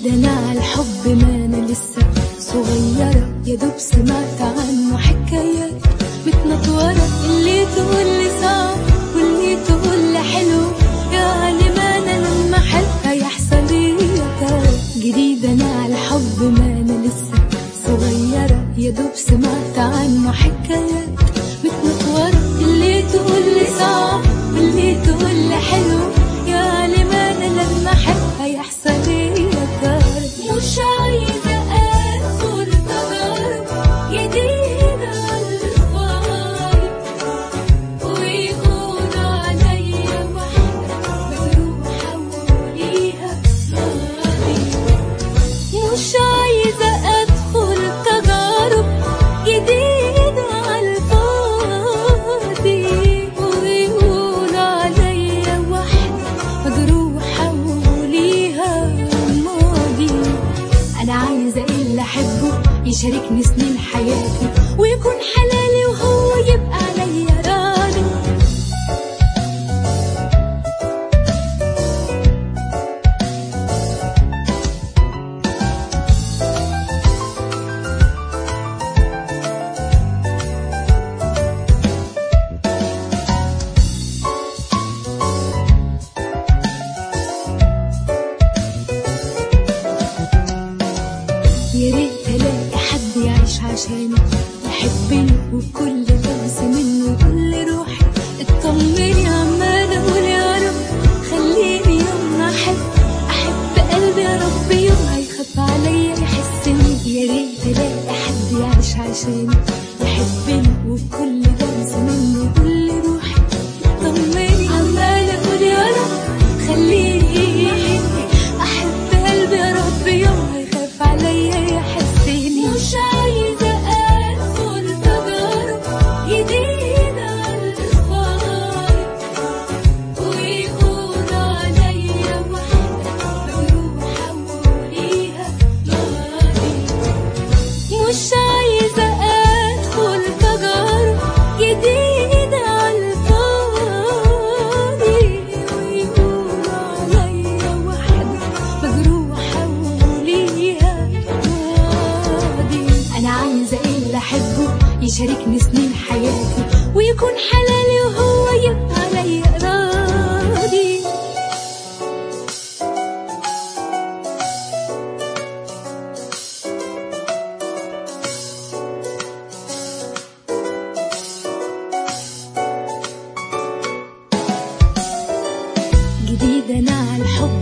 جديد انا على الحب ما انا لسه صغيرة يا دوب سمعت عنه حكايات متنطورة اللي تقول لي صعب واللي تقول لي حلو يعني ما انا لما احب هيحصل ايه يا ترى جديد انا على الحب ما انا لسه صغيرة يا دوب سمعت عنه حكايات متنطورة اللي تقول لي صعب واللي تقول لي حلو يعني ما انا لما احب هيحصل ايه يا ترى مش عايزة ادخل تجارب جديدة على الفاضي ويقولوا عليا واحدة مجروحة وليها ماضي مش عايزة أدخل تجارب جديدة على الفاضي ويقولوا عليا واحدة مجروحة وليها ماضي أنا عايزة اللي أحبه يشاركني سنين حياتي ويكون حلالي وهو يبقى عليا راضي يا ريت الاقي حد يعيش عشاني يحبني وبكل لمس منه يقول لي روحي اطمني عمالة اقول يا رب خليني يوم ما احب احب قلبي يا رب يوم هيخاف عليا يحسني يا ريت الاقي حد يعيش عشاني يحبني وبكل لمس منه يقول لي روحي اطمني عمالة اقول يا رب خليني احب قلبي يا رب يوم هيخاف عليا يحسني مش عايزة ادخل تجارب جديدة على الفاضي ويقولوا عليا واحدة مجروحة وليها ماضي مش عايزة أدخل تجارب جديدة على الفاضي ويقولوا عليا واحدة مجروحة وليها ماضي أنا عايزة اللي أحبه يشاركني سنين حياتي ويكون حلالي وهو يبقى عليا راضي جديد انا على الحب